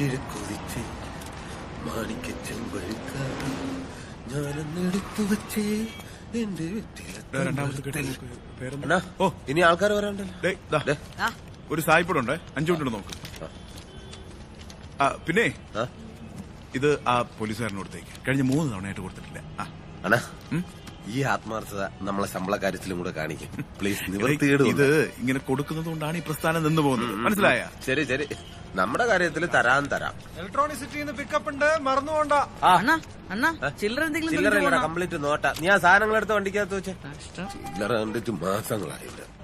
കിഴക്കുതിച്ച് മാണിക്കച്ചമ്പഴുക്ക ഞാനൊന്നെടുത്തു വച്ചേ എന്റെ ദാ രണ്ടാമത്തെ കെട്ട് നോക്ക്. പേരെന്താ? ഓ ഇനി ആൾക്കാർ വരാണ്ടല്ലോ ഡേയ്, ദാ, ദേ. ഒരു സായിപ്പടുണ്ടേ അഞ്ചു മിനിറ്റ് നോക്ക് ആ പിന്നെ ആ? ഇത് ആ പോലീസുകാരന് കൊടുത്തേക്ക് കഴിഞ്ഞ മൂന്ന് തവണയായിട്ട് കൊടുത്തിട്ടില്ല ആ അണ്ണാ ഉം? ഈ ആത്മാർത്ഥത നമ്മളെ ശമ്പള കാര്യത്തിലും കൂടെ കാണിക്കും പ്ലീസ് ഇത് നിവൃത്തികേട് ഇത് ഇങ്ങനെ കൊടുക്കുന്നത് കൊണ്ടാണ് ഈ പ്രസ്ഥാനം നിന്ന് പോകുന്നത് മനസ്സിലായ ശരി ശരി നമ്മുടെ കാര്യത്തിൽ തരാൻ തരാം ഇലക്ട്രോണിക് സിറ്റിന്ന് പിക്കപ്പ് ഉണ്ട് മറന്നു പോണ്ട അണ്ണാ അണ്ണാ ചില്ലറ എന്തെങ്കിലും ചില്ലറ തന്നിട്ട് പോണോ? കംപ്ലീറ്റ് നോട്ട നീ ആ സാധനങ്ങൾ എടുത്ത് വണ്ടിക്കകത്ത് വെച്ചേ കഷ്ടം. ചില്ലറ കണ്ടിട്ട് മാസങ്ങളായില്ല